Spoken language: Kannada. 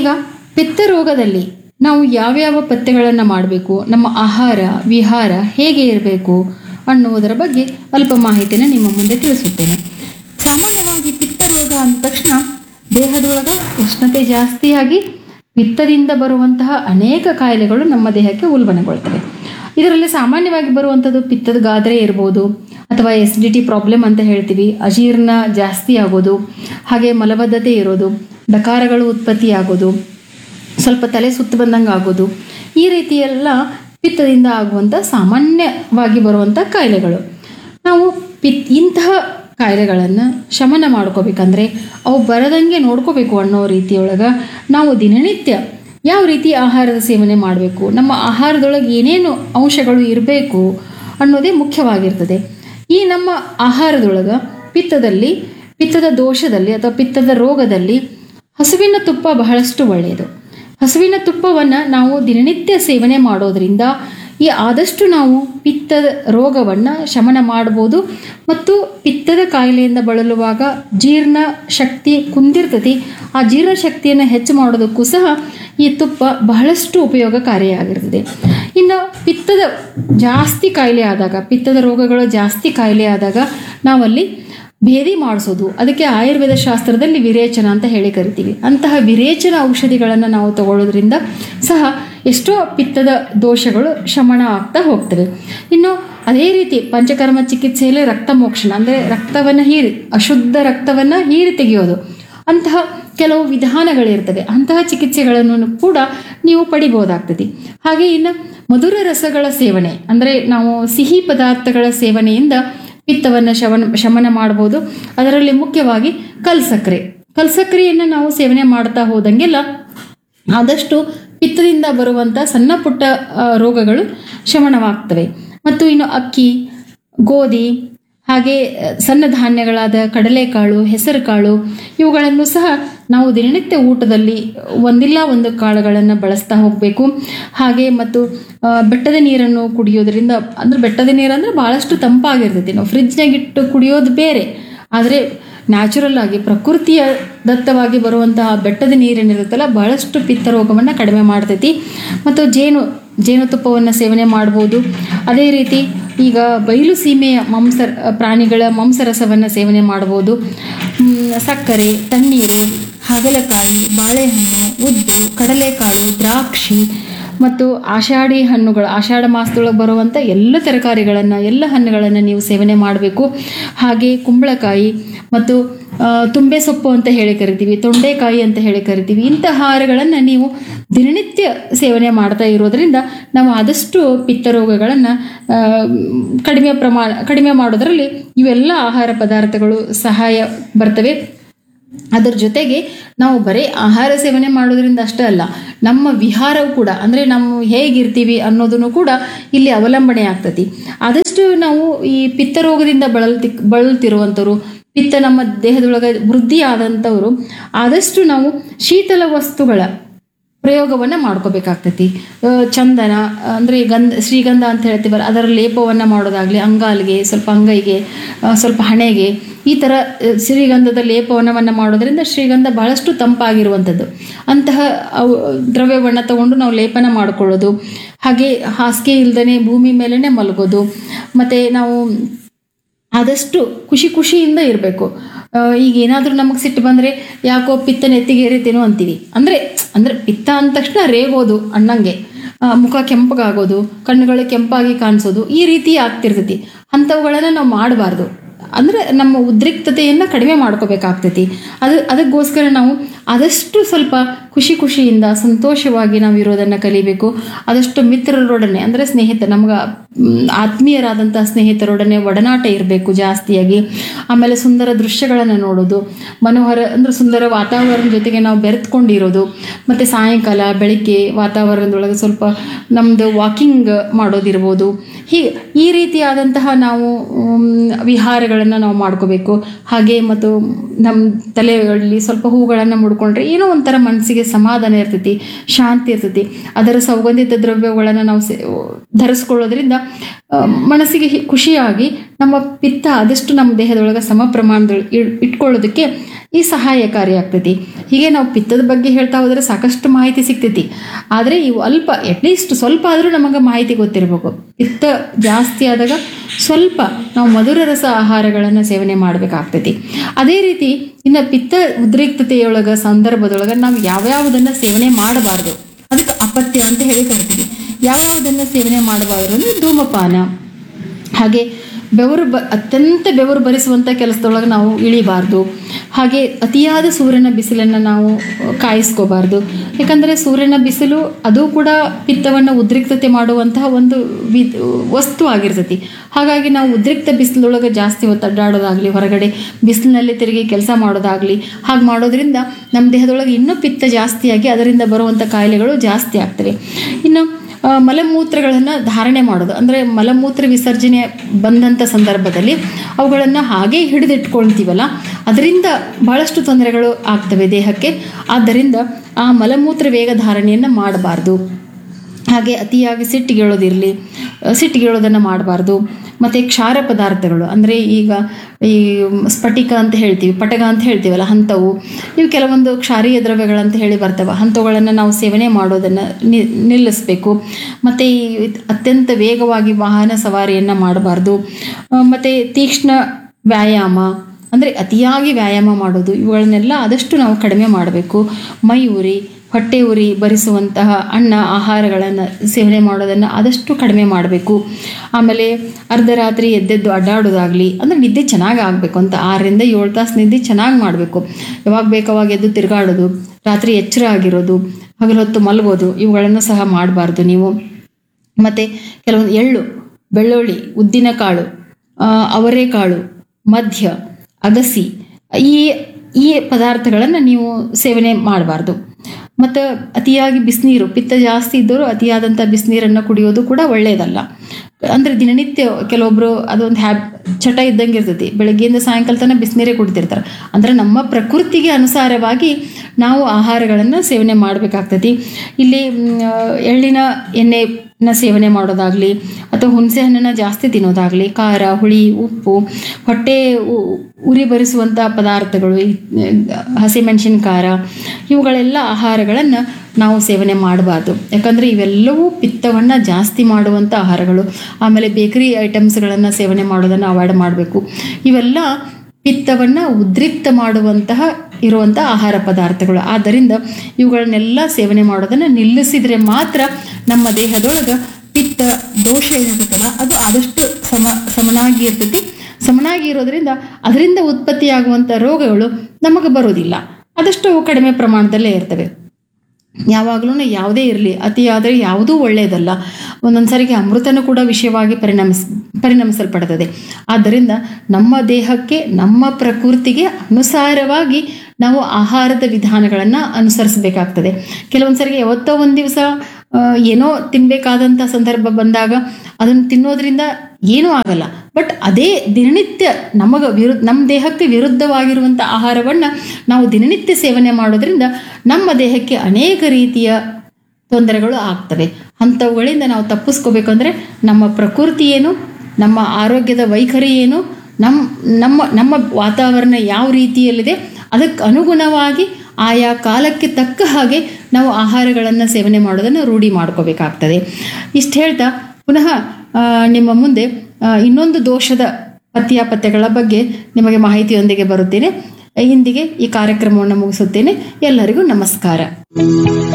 ಈಗ ಪಿತ್ತ ರೋಗದಲ್ಲಿ ನಾವು ಯಾವ್ಯಾವ ಪಥ್ಯಗಳನ್ನು ಮಾಡಬೇಕು ನಮ್ಮ ಆಹಾರ ವಿಹಾರ ಹೇಗೆ ಇರಬೇಕು ಅನ್ನುವುದರ ಬಗ್ಗೆ ಅಲ್ಪ ಮಾಹಿತಿನ ನಿಮ್ಮ ಮುಂದೆ ತಿಳಿಸುತ್ತೇನೆ ಸಾಮಾನ್ಯವಾಗಿ ಪಿತ್ತ ರೋಗ ಅಂದ ತಕ್ಷಣ ದೇಹದೊಳಗ ಉಷ್ಣತೆ ಜಾಸ್ತಿಯಾಗಿ ಪಿತ್ತದಿಂದ ಬರುವಂತಹ ಅನೇಕ ಕಾಯಿಲೆಗಳು ನಮ್ಮ ದೇಹಕ್ಕೆ ಉಲ್ಬಣಗೊಳ್ತವೆ ಇದರಲ್ಲಿ ಸಾಮಾನ್ಯವಾಗಿ ಬರುವಂಥದ್ದು ಪಿತ್ತದ ಗಾದ್ರೆ ಇರ್ಬೋದು ಅಥವಾ ಎಸಿಡಿಟಿ ಪ್ರಾಬ್ಲಮ್ ಅಂತ ಹೇಳ್ತೀವಿ ಅಜೀರ್ಣ ಜಾಸ್ತಿ ಆಗೋದು ಹಾಗೆ ಮಲಬದ್ಧತೆ ಇರೋದು ಡಕಾರಗಳು ಉತ್ಪತ್ತಿಯಾಗೋದು ಸ್ವಲ್ಪ ತಲೆ ಸುತ್ತು ಬಂದಂಗೆ ಆಗೋದು ಈ ರೀತಿ ಎಲ್ಲ ಪಿತ್ತದಿಂದ ಆಗುವಂಥ ಸಾಮಾನ್ಯವಾಗಿ ಬರುವಂಥ ಕಾಯಿಲೆಗಳು ನಾವು ಪಿತ್ ಇಂತಹ ಕಾಯಿಲೆಗಳನ್ನು ಶಮನ ಮಾಡ್ಕೋಬೇಕಂದ್ರೆ ಅವು ಬರದಂಗೆ ನೋಡ್ಕೋಬೇಕು ಅನ್ನೋ ರೀತಿಯೊಳಗೆ ನಾವು ದಿನನಿತ್ಯ ಯಾವ ರೀತಿ ಆಹಾರದ ಸೇವನೆ ಮಾಡಬೇಕು ನಮ್ಮ ಆಹಾರದೊಳಗೆ ಏನೇನು ಅಂಶಗಳು ಇರಬೇಕು ಅನ್ನೋದೇ ಮುಖ್ಯವಾಗಿರ್ತದೆ ಈ ನಮ್ಮ ಆಹಾರದೊಳಗೆ ಪಿತ್ತದಲ್ಲಿ ಪಿತ್ತದ ದೋಷದಲ್ಲಿ ಅಥವಾ ಪಿತ್ತದ ರೋಗದಲ್ಲಿ ಹಸುವಿನ ತುಪ್ಪ ಬಹಳಷ್ಟು ಒಳ್ಳೆಯದು ಹಸುವಿನ ತುಪ್ಪವನ್ನು ನಾವು ದಿನನಿತ್ಯ ಸೇವನೆ ಮಾಡೋದ್ರಿಂದ ಈ ಆದಷ್ಟು ನಾವು ಪಿತ್ತದ ರೋಗವನ್ನು ಶಮನ ಮಾಡ್ಬೋದು ಮತ್ತು ಪಿತ್ತದ ಕಾಯಿಲೆಯಿಂದ ಬಳಲುವಾಗ ಜೀರ್ಣ ಶಕ್ತಿ ಕುಂದಿರ್ತತಿ ಆ ಜೀರ್ಣ ಶಕ್ತಿಯನ್ನು ಹೆಚ್ಚು ಮಾಡೋದಕ್ಕೂ ಸಹ ಈ ತುಪ್ಪ ಬಹಳಷ್ಟು ಉಪಯೋಗಕಾರಿಯಾಗಿರ್ತದೆ ಇನ್ನು ಪಿತ್ತದ ಜಾಸ್ತಿ ಕಾಯಿಲೆ ಆದಾಗ ಪಿತ್ತದ ರೋಗಗಳು ಜಾಸ್ತಿ ಕಾಯಿಲೆ ಆದಾಗ ನಾವಲ್ಲಿ ಭೇದಿ ಮಾಡಿಸೋದು ಅದಕ್ಕೆ ಆಯುರ್ವೇದ ಶಾಸ್ತ್ರದಲ್ಲಿ ವಿರೇಚನ ಅಂತ ಹೇಳಿ ಕರಿತೀವಿ ಅಂತಹ ವಿರೇಚನ ಔಷಧಿಗಳನ್ನು ನಾವು ತಗೊಳ್ಳೋದ್ರಿಂದ ಸಹ ಎಷ್ಟೋ ಪಿತ್ತದ ದೋಷಗಳು ಶಮನ ಆಗ್ತಾ ಹೋಗ್ತವೆ ಇನ್ನು ಅದೇ ರೀತಿ ಪಂಚಕರ್ಮ ಚಿಕಿತ್ಸೆಯಲ್ಲಿ ರಕ್ತ ಮೋಕ್ಷಣ ಅಂದರೆ ರಕ್ತವನ್ನು ಹೀರಿ ಅಶುದ್ಧ ರಕ್ತವನ್ನು ಹೀರಿ ತೆಗೆಯೋದು ಅಂತಹ ಕೆಲವು ವಿಧಾನಗಳಿರ್ತವೆ ಅಂತಹ ಚಿಕಿತ್ಸೆಗಳನ್ನು ಕೂಡ ನೀವು ಪಡಿಬೋದಾಗ್ತದೆ ಹಾಗೆ ಇನ್ನು ಮಧುರ ರಸಗಳ ಸೇವನೆ ಅಂದರೆ ನಾವು ಸಿಹಿ ಪದಾರ್ಥಗಳ ಸೇವನೆಯಿಂದ ಪಿತ್ತವನ್ನು ಶಮನ ಶಮನ ಮಾಡ್ಬೋದು ಅದರಲ್ಲಿ ಮುಖ್ಯವಾಗಿ ಕಲ್ಸಕ್ಕರೆ ಕಲ್ಸಕ್ಕರೆಯನ್ನು ನಾವು ಸೇವನೆ ಮಾಡ್ತಾ ಹೋದಂಗೆಲ್ಲ ಆದಷ್ಟು ಪಿತ್ತದಿಂದ ಬರುವಂಥ ಸಣ್ಣ ಪುಟ್ಟ ಆ, ರೋಗಗಳು ಶಮನವಾಗ್ತವೆ ಮತ್ತು ಇನ್ನು ಅಕ್ಕಿ ಗೋಧಿ ಹಾಗೆ ಆ, ಸಣ್ಣ ಧಾನ್ಯಗಳಾದ ಕಡಲೆಕಾಳು ಹೆಸರುಕಾಳು ಇವುಗಳನ್ನು ಸಹ ನಾವು ದಿನನಿತ್ಯ ಊಟದಲ್ಲಿ ಒಂದಿಲ್ಲ ಒಂದು ಕಾಳುಗಳನ್ನು ಬಳಸ್ತಾ ಹೋಗಬೇಕು ಹಾಗೆ ಮತ್ತು ಆ, ಬೆಟ್ಟದ ನೀರನ್ನು ಕುಡಿಯೋದ್ರಿಂದ ಅಂದ್ರೆ ಬೆಟ್ಟದ ನೀರು ಅಂದರೆ ಭಾಳಷ್ಟು ತಂಪಾಗಿರ್ತೈತಿ ನಾವು ಫ್ರಿಜ್ನಾಗ ಇಟ್ಟು ಕುಡಿಯೋದು ಬೇರೆ ಆದರೆ ನ್ಯಾಚುರಲ್ ಆಗಿ ಪ್ರಕೃತಿಯ ದತ್ತವಾಗಿ ಬರುವಂತಹ ಬೆಟ್ಟದ ನೀರೇನಿರುತ್ತಲ್ಲ ಬಹಳಷ್ಟು ಪಿತ್ತ ರೋಗವನ್ನು ಕಡಿಮೆ ಮಾಡ್ತೈತಿ ಮತ್ತು ಜೇನು ಜೇನುತುಪ್ಪವನ್ನು ಸೇವನೆ ಮಾಡ್ಬೋದು ಅದೇ ರೀತಿ ಈಗ ಬಯಲು ಸೀಮೆಯ ಮಾಂಸ ಪ್ರಾಣಿಗಳ ಮಾಂಸರಸವನ್ನು ಸೇವನೆ ಮಾಡ್ಬೋದು ಮ್, ಸಕ್ಕರೆ ತಣ್ಣೀರು ಹಾಗಲಕಾಯಿ ಬಾಳೆಹಣ್ಣು ಉದ್ದು ಕಡಲೆಕಾಳು ದ್ರಾಕ್ಷಿ ಮತ್ತು ಆಷಾಢಿ ಹಣ್ಣುಗಳು ಆಷಾಢ ಮಾಸದೊಳಗೆ ಬರುವಂಥ ಎಲ್ಲ ತರಕಾರಿಗಳನ್ನು ಎಲ್ಲ ಹಣ್ಣುಗಳನ್ನು ನೀವು ಸೇವನೆ ಮಾಡಬೇಕು ಹಾಗೆ ಕುಂಬಳಕಾಯಿ ಮತ್ತು ಆ, ತುಂಬೆ ಸೊಪ್ಪು ಅಂತ ಹೇಳಿ ಕರಿತೀವಿ ತೊಂಡೆಕಾಯಿ ಅಂತ ಹೇಳಿ ಕರಿತೀವಿ ಇಂಥ ಆಹಾರಗಳನ್ನು ನೀವು ದಿನನಿತ್ಯ ಸೇವನೆ ಮಾಡ್ತಾ ಇರೋದ್ರಿಂದ ನಾವು ಆದಷ್ಟು ಪಿತ್ತ ರೋಗಗಳನ್ನು ಕಡಿಮೆ ಪ್ರಮಾಣ ಕಡಿಮೆ ಮಾಡೋದರಲ್ಲಿ ಇವೆಲ್ಲ ಆಹಾರ ಪದಾರ್ಥಗಳು ಸಹಾಯ ಬರ್ತವೆ ಅದರ ಜೊತೆಗೆ ನಾವು ಬರೀ ಆಹಾರ ಸೇವನೆ ಮಾಡೋದ್ರಿಂದ ಅಷ್ಟೇ ಅಲ್ಲ ನಮ್ಮ ವಿಹಾರವು ಕೂಡ ಅಂದರೆ ನಾವು ಹೇಗಿರ್ತೀವಿ ಅನ್ನೋದನ್ನು ಕೂಡ ಇಲ್ಲಿ ಅವಲಂಬನೆ ಆಗ್ತತಿ ಆದಷ್ಟು ನಾವು ಈ ಪಿತ್ತ ರೋಗದಿಂದ ಬಳಲ್ತಿ ಬಳಲ್ತಿರುವಂಥವ್ರು ಪಿತ್ತ ನಮ್ಮ ದೇಹದೊಳಗೆ ವೃದ್ಧಿ ಆದಂಥವರು ಆದಷ್ಟು ನಾವು ಶೀತಲ ವಸ್ತುಗಳ ಪ್ರಯೋಗವನ್ನು ಮಾಡ್ಕೋಬೇಕಾಗ್ತೈತಿ ಆ, ಚಂದನ ಅಂದರೆ ಗಂಧ ಶ್ರೀಗಂಧ ಅಂತ ಹೇಳ್ತೀವಲ್ಲ ಅದರ ಲೇಪವನ್ನು ಮಾಡೋದಾಗಲಿ ಅಂಗಾಲಿಗೆ ಸ್ವಲ್ಪ ಅಂಗೈಗೆ ಆ, ಸ್ವಲ್ಪ ಹಣೆಗೆ ಈ ಥರ ಆ, ಶ್ರೀಗಂಧದ ಲೇಪವನ್ನವನ್ನು ಮಾಡೋದ್ರಿಂದ ಶ್ರೀಗಂಧ ಬಹಳಷ್ಟು ತಂಪಾಗಿರುವಂಥದ್ದು ಅಂತಹ ಅವು ದ್ರವ್ಯವನ್ನು ತಗೊಂಡು ನಾವು ಲೇಪನ ಮಾಡ್ಕೊಳ್ಳೋದು ಹಾಗೆ ಹಾಸಿಗೆ ಇಲ್ದೇ ಭೂಮಿ ಮೇಲೇ ಮಲಗೋದು ಮತ್ತು ನಾವು ಆದಷ್ಟು ಖುಷಿ ಖುಷಿಯಿಂದ ಇರಬೇಕು ಈಗ ಏನಾದರೂ ನಮಗೆ ಸಿಟ್ಟು ಬಂದರೆ ಯಾಕೋ ಪಿತ್ತ ನೆತ್ತಿಗೇರಿತೇನೋ ಅಂತೀವಿ ಅಂದರೆ ಅಂದರೆ ಪಿತ್ತ ಅಂದ ತಕ್ಷಣ ರೇಗೋದು ಅಣ್ಣಂಗೆ ಆ, ಮುಖ ಕೆಂಪಗಾಗೋದು ಕಣ್ಣುಗಳು ಕೆಂಪಾಗಿ ಕಾಣಿಸೋದು ಈ ರೀತಿ ಆಗ್ತಿರ್ತೈತಿ ಅಂಥವುಗಳನ್ನು ನಾವು ಮಾಡಬಾರ್ದು ಅಂದರೆ ನಮ್ಮ ಉದ್ರಿಕ್ತತೆಯನ್ನು ಕಡಿಮೆ ಮಾಡ್ಕೋಬೇಕಾಗ್ತೈತಿ ಅದು ಅದಕ್ಕೋಸ್ಕರ ನಾವು ಆದಷ್ಟು ಸ್ವಲ್ಪ ಖುಷಿ ಖುಷಿಯಿಂದ ಸಂತೋಷವಾಗಿ ನಾವು ಇರೋದನ್ನು ಕಲಿಬೇಕು ಆದಷ್ಟು ಮಿತ್ರರೊಡನೆ ಅಂದರೆ ಸ್ನೇಹಿತ ನಮ್ಗೆ ಮ್, ಆತ್ಮೀಯರಾದಂಥ ಸ್ನೇಹಿತರೊಡನೆ ಒಡನಾಟ ಇರಬೇಕು ಜಾಸ್ತಿಯಾಗಿ ಆಮೇಲೆ ಸುಂದರ ದೃಶ್ಯಗಳನ್ನು ನೋಡೋದು ಮನೋಹರ ಅಂದರೆ ಸುಂದರ ವಾತಾವರಣ ಜೊತೆಗೆ ನಾವು ಬೆರೆತ್ಕೊಂಡಿರೋದು ಮತ್ತು ಸಾಯಂಕಾಲ ಬೆಳಿಗ್ಗೆ ವಾತಾವರಣದೊಳಗೆ ಸ್ವಲ್ಪ ನಮ್ಮದು ವಾಕಿಂಗ್ ಮಾಡೋದಿರ್ಬೋದು ಹೀಗೆ ಈ ರೀತಿಯಾದಂತಹ ನಾವು ಮ್, ವಿಹಾರಗಳನ್ನು ನಾವು ಮಾಡ್ಕೋಬೇಕು ಹಾಗೆ ಮತ್ತು ನಮ್ಮ ತಲೆಯಲ್ಲಿ ಸ್ವಲ್ಪ ಹೂಗಳನ್ನು ಮುಡ್ಕೊಂಡ್ರೆ ಏನೋ ಒಂಥರ ಮನಸ್ಸಿಗೆ ಸಮಾಧಾನ ಇರ್ತೈತಿ ಶಾಂತಿ ಇರ್ತೈತಿ ಅದರ ಸೌಗಂಧಿತ ದ್ರವ್ಯಗಳನ್ನು ನಾವು ಸೇ ಧರಿಸ್ಕೊಳ್ಳೋದ್ರಿಂದ ಆ, ಮನಸ್ಸಿಗೆ ಹಿ- ಖುಷಿಯಾಗಿ ನಮ್ಮ ಪಿತ್ತ ಆದಷ್ಟು ನಮ್ಮ ದೇಹದೊಳಗೆ ಸಮ ಪ್ರಮಾಣದೊಳಗೆ ಇಡ್- ಇಟ್ಕೊಳ್ಳೋದಕ್ಕೆ ಈ ಸಹಾಯಕಾರಿ ಆಗ್ತೈತಿ ಹೀಗೆ ನಾವು ಪಿತ್ತದ ಬಗ್ಗೆ ಹೇಳ್ತಾ ಹೋದ್ರೆ ಸಾಕಷ್ಟು ಮಾಹಿತಿ ಸಿಗ್ತೈತಿ ಆದರೆ ಇವು ಅಲ್ಪ ಅಟ್ಲೀಸ್ಟ್ ಸ್ವಲ್ಪ ಆದರೂ ನಮಗೆ ಮಾಹಿತಿ ಗೊತ್ತಿರಬೇಕು ಪಿತ್ತ ಜಾಸ್ತಿ ಆದಾಗ ಸ್ವಲ್ಪ ನಾವು ಮಧುರ ರಸ ಆಹಾರಗಳನ್ನು ಸೇವನೆ ಮಾಡಬೇಕಾಗ್ತೈತಿ ಅದೇ ರೀತಿ ಇನ್ನು ಪಿತ್ತ ಉದ್ರಿಕ್ತತೆಯೊಳಗ ಸಂದರ್ಭದೊಳಗೆ ನಾವು ಯಾವ್ಯಾವುದನ್ನು ಸೇವನೆ ಮಾಡಬಾರ್ದು ಅದಕ್ಕೆ ಅಪತ್ಯ ಅಂತ ಹೇಳಿ ಕರಿತೀವಿ ಯಾವ್ಯಾವುದನ್ನು ಸೇವನೆ ಮಾಡಬಾರ್ದು ಅಂದರೆ ಧೂಮಪಾನ ಹಾಗೆ ಬೆವರು ಬ ಅತ್ಯಂತ ಬೆವರು ಭರಿಸುವಂಥ ಕೆಲಸದೊಳಗೆ ನಾವು ಇಳಿಬಾರ್ದು ಹಾಗೆ ಅತಿಯಾದ ಸೂರ್ಯನ ಬಿಸಿಲನ್ನು ನಾವು ಕಾಯಿಸ್ಕೋಬಾರ್ದು ಯಾಕಂದರೆ ಸೂರ್ಯನ ಬಿಸಿಲು ಅದು ಕೂಡ ಪಿತ್ತವನ್ನು ಉದ್ರಿಕ್ತತೆ ಮಾಡುವಂತಹ ಒಂದು ವಿ ವಸ್ತು ಆಗಿರ್ತೈತಿ ಹಾಗಾಗಿ ನಾವು ಉದ್ರಿಕ್ತ ಬಿಸಿಲೊಳಗೆ ಜಾಸ್ತಿ ಹೊತ್ತು ಅಡ್ಡಾಡೋದಾಗಲಿ ಹೊರಗಡೆ ಬಿಸಿಲಿನಲ್ಲಿ ತಿರುಗಿ ಕೆಲಸ ಮಾಡೋದಾಗಲಿ ಹಾಗೆ ಮಾಡೋದ್ರಿಂದ ನಮ್ಮ ದೇಹದೊಳಗೆ ಇನ್ನೂ ಪಿತ್ತ ಜಾಸ್ತಿಯಾಗಿ ಅದರಿಂದ ಬರುವಂಥ ಕಾಯಿಲೆಗಳು ಜಾಸ್ತಿ ಆಗ್ತವೆ ಇನ್ನು ಆ, ಮಲಮೂತ್ರಗಳನ್ನು ಧಾರಣೆ ಮಾಡೋದು ಅಂದರೆ ಮಲಮೂತ್ರ ವಿಸರ್ಜನೆ ಬಂದಂಥ ಸಂದರ್ಭದಲ್ಲಿ ಅವುಗಳನ್ನು ಹಾಗೇ ಹಿಡಿದಿಟ್ಕೊಳ್ತೀವಲ್ಲ ಅದರಿಂದ ಭಾಳಷ್ಟು ತೊಂದರೆಗಳು ಆಗ್ತವೆ ದೇಹಕ್ಕೆ ಆದ್ದರಿಂದ ಆ ಮಲಮೂತ್ರ ವೇಗ ಧಾರಣೆಯನ್ನು ಮಾಡಬಾರ್ದು ಹಾಗೆ ಅತಿಯಾಗಿ ಸಿಟ್ಟಿಗೇಳೋದಿರಲಿ ಸಿಟ್ಟಿಗೇಳೋದನ್ನು ಮಾಡಬಾರ್ದು ಮತ್ತು ಕ್ಷಾರ ಪದಾರ್ಥಗಳು ಅಂದರೆ ಈಗ ಈ ಸ್ಫಟಿಕ ಅಂತ ಹೇಳ್ತೀವಿ ಪಟಗ ಅಂತ ಹೇಳ್ತೀವಲ್ಲ ಅಂಥವು ಇವು ಕೆಲವೊಂದು ಕ್ಷಾರೀಯ ದ್ರವ್ಯಗಳಂತ ಹೇಳಿ ಬರ್ತವೆ ಅಂಥವುಗಳನ್ನು ನಾವು ಸೇವನೆ ಮಾಡೋದನ್ನು ನಿ ನಿಲ್ಲಿಸಬೇಕು ಮತ್ತು ಈ ಅತ್ಯಂತ ವೇಗವಾಗಿ ವಾಹನ ಸವಾರಿಯನ್ನು ಮಾಡಬಾರ್ದು ಮತ್ತು ತೀಕ್ಷ್ಣ ವ್ಯಾಯಾಮ ಅಂದರೆ ಅತಿಯಾಗಿ ವ್ಯಾಯಾಮ ಮಾಡೋದು ಇವುಗಳನ್ನೆಲ್ಲ ಆದಷ್ಟು ನಾವು ಕಡಿಮೆ ಮಾಡಬೇಕು ಮೈ ಉರಿ ಹೊಟ್ಟೆ ಉರಿ ಭರಿಸುವಂತಹ ಅನ್ನ ಆಹಾರಗಳನ್ನು ಸೇವನೆ ಮಾಡೋದನ್ನು ಆದಷ್ಟು ಕಡಿಮೆ ಮಾಡಬೇಕು ಆಮೇಲೆ ಅರ್ಧ ರಾತ್ರಿ ಎದ್ದೆದ್ದು ಅಡ್ಡಾಡೋದಾಗಲಿ ಅಂದರೆ ನಿದ್ದೆ ಚೆನ್ನಾಗಿ ಆಗಬೇಕು ಅಂತ ಆರರಿಂದ ಏಳು ತಾಸು ನಿದ್ದೆ ಚೆನ್ನಾಗಿ ಮಾಡಬೇಕು ಯಾವಾಗ ಬೇಕಾವಾಗ ಎದ್ದು ತಿರುಗಾಡೋದು ರಾತ್ರಿ ಎಚ್ಚರ ಆಗಿರೋದು ಹಗಲು ಹೊತ್ತು ಮಲಗೋದು ಇವುಗಳನ್ನು ಸಹ ಮಾಡಬಾರ್ದು ನೀವು ಮತ್ತು ಕೆಲವೊಂದು ಎಳ್ಳು ಬೆಳ್ಳುಳ್ಳಿ ಉದ್ದಿನಕಾಳು ಆ, ಅವರೆಕಾಳು ಮಧ್ಯ ಅಗಸಿ ಈ ಈ ಪದಾರ್ಥಗಳನ್ನು ನೀವು ಸೇವನೆ ಮಾಡಬಾರ್ದು ಮತ್ತು ಅತಿಯಾಗಿ ಬಿಸಿನೀರು ಪಿತ್ತ ಜಾಸ್ತಿ ಇದ್ದರೂ ಅತಿಯಾದಂಥ ಬಿಸಿನೀರನ್ನು ಕುಡಿಯೋದು ಕೂಡ ಒಳ್ಳೆಯದಲ್ಲ ಅಂದರೆ ದಿನನಿತ್ಯ ಕೆಲವೊಬ್ಬರು ಅದೊಂದು ಹ್ಯಾಬ್ ಚಟ ಇದ್ದಂಗೆ ಇರ್ತೈತಿ ಬೆಳಗ್ಗೆಯಿಂದ ಸಾಯಂಕಾಲ ತನಕ ಬಿಸಿನೀರೇ ಕುಡಿತಿರ್ತಾರೆ ಅಂದರೆ ನಮ್ಮ ಪ್ರಕೃತಿಗೆ ಅನುಸಾರವಾಗಿ ನಾವು ಆಹಾರಗಳನ್ನು ಸೇವನೆ ಮಾಡಬೇಕಾಗ್ತೈತಿ ಇಲ್ಲಿ ಮ್, ಎಳ್ಳಿನ ಎಣ್ಣೆನ ಸೇವನೆ ಮಾಡೋದಾಗಲಿ ಅಥವಾ ಹುಣಸೆ ಹಣ್ಣನ್ನು ಜಾಸ್ತಿ ತಿನ್ನೋದಾಗಲಿ ಖಾರ ಹುಳಿ ಉಪ್ಪು ಹೊಟ್ಟೆ ಉ- ಉರಿ ಭರಿಸುವಂಥ ಪದಾರ್ಥಗಳು ಈ, ಹಸಿಮೆಣಸಿನ ಖಾರ ಇವುಗಳೆಲ್ಲ ಆಹಾರಗಳನ್ನು ನಾವು ಸೇವನೆ ಮಾಡಬಾರ್ದು ಯಾಕಂದರೆ ಇವೆಲ್ಲವೂ ಪಿತ್ತವನ್ನು ಜಾಸ್ತಿ ಮಾಡುವಂಥ ಆಹಾರಗಳು ಆಮೇಲೆ ಬೇಕರಿ ಐಟಮ್ಸ್ಗಳನ್ನು ಸೇವನೆ ಮಾಡೋದನ್ನು ಅವಾಯ್ಡ್ ಮಾಡಬೇಕು ಇವೆಲ್ಲ ಪಿತ್ತವನ್ನು ಉದ್ರಿಕ್ತ ಮಾಡುವಂತಹ ಇರುವಂಥ ಆಹಾರ ಪದಾರ್ಥಗಳು ಆದ್ದರಿಂದ ಇವುಗಳನ್ನೆಲ್ಲ ಸೇವನೆ ಮಾಡೋದನ್ನು ನಿಲ್ಲಿಸಿದರೆ ಮಾತ್ರ ನಮ್ಮ ದೇಹದೊಳಗೆ ಪಿತ್ತ ದೋಷ ಏನಿರ್ತೈತಲ್ಲ ಅದು ಆದಷ್ಟು ಸಮ ಸಮನಾಗಿ ಇರ್ತೈತಿ ಸಮನಾಗಿ ಇರೋದ್ರಿಂದ ಅದರಿಂದ ಉತ್ಪತ್ತಿಯಾಗುವಂಥ ರೋಗಗಳು ನಮಗೆ ಬರೋದಿಲ್ಲ ಆದಷ್ಟು ಅವು ಕಡಿಮೆ ಪ್ರಮಾಣದಲ್ಲೇ ಇರ್ತವೆ ಯಾವಾಗಲೂ ಯಾವುದೇ ಇರಲಿ ಅತಿಯಾದರೆ ಯಾವುದೂ ಒಳ್ಳೆಯದಲ್ಲ ಒಂದೊಂದು ಸಾರಿಗೆ ಅಮೃತನೂ ಕೂಡ ವಿಷಯವಾಗಿ ಪರಿಣಮಿಸ್ ಪರಿಣಮಿಸಲ್ಪಡುತ್ತದೆ ಆದ್ದರಿಂದ ನಮ್ಮ ದೇಹಕ್ಕೆ ನಮ್ಮ ಪ್ರಕೃತಿಗೆ ಅನುಸಾರವಾಗಿ ನಾವು ಆಹಾರದ ವಿಧಾನಗಳನ್ನು ಅನುಸರಿಸಬೇಕಾಗ್ತದೆ ಕೆಲವೊಂದು ಸರಿಗೆ ಯಾವತ್ತೋ ಒಂದು ದಿವಸ ಏನೋ ತಿನ್ನಬೇಕಾದಂಥ ಸಂದರ್ಭ ಬಂದಾಗ ಅದನ್ನು ತಿನ್ನೋದ್ರಿಂದ ಏನೂ ಆಗಲ್ಲ ಬಟ್ ಅದೇ ದಿನನಿತ್ಯ ನಮಗೆ ವಿರು ನಮ್ಮ ದೇಹಕ್ಕೆ ವಿರುದ್ಧವಾಗಿರುವಂಥ ಆಹಾರವನ್ನು ನಾವು ದಿನನಿತ್ಯ ಸೇವನೆ ಮಾಡೋದ್ರಿಂದ ನಮ್ಮ ದೇಹಕ್ಕೆ ಅನೇಕ ರೀತಿಯ ತೊಂದರೆಗಳು ಆಗ್ತವೆ ಅಂಥವುಗಳಿಂದ ನಾವು ತಪ್ಪಿಸ್ಕೋಬೇಕಂದ್ರೆ ನಮ್ಮ ಪ್ರಕೃತಿ ಏನು ನಮ್ಮ ಆರೋಗ್ಯದ ವೈಖರಿ ಏನು ನಮ್ಮ ನಮ್ಮ ನಮ್ಮ ವಾತಾವರಣ ಯಾವ ರೀತಿಯಲ್ಲಿದೆ ಅದಕ್ಕೆ ಅನುಗುಣವಾಗಿ ಆಯಾ ಕಾಲಕ್ಕೆ ತಕ್ಕ ಹಾಗೆ ನಾವು ಆಹಾರಗಳನ್ನು ಸೇವನೆ ಮಾಡೋದನ್ನು ರೂಢಿ ಮಾಡ್ಕೋಬೇಕಾಗ್ತದೆ ಇಷ್ಟು ಹೇಳ್ತಾ ಪುನಃ ಆ, ನಿಮ್ಮ ಮುಂದೆ ಆ, ಇನ್ನೊಂದು ದೋಷದ ಪತ್ಯಾಪತ್ಯಗಳ ಬಗ್ಗೆ ನಿಮಗೆ ಮಾಹಿತಿಯೊಂದಿಗೆ ಬರುತ್ತೇನೆ ಇಂದಿಗೆ ಈ ಕಾರ್ಯಕ್ರಮವನ್ನು ಮುಗಿಸುತ್ತೇನೆ ಎಲ್ಲರಿಗೂ ನಮಸ್ಕಾರ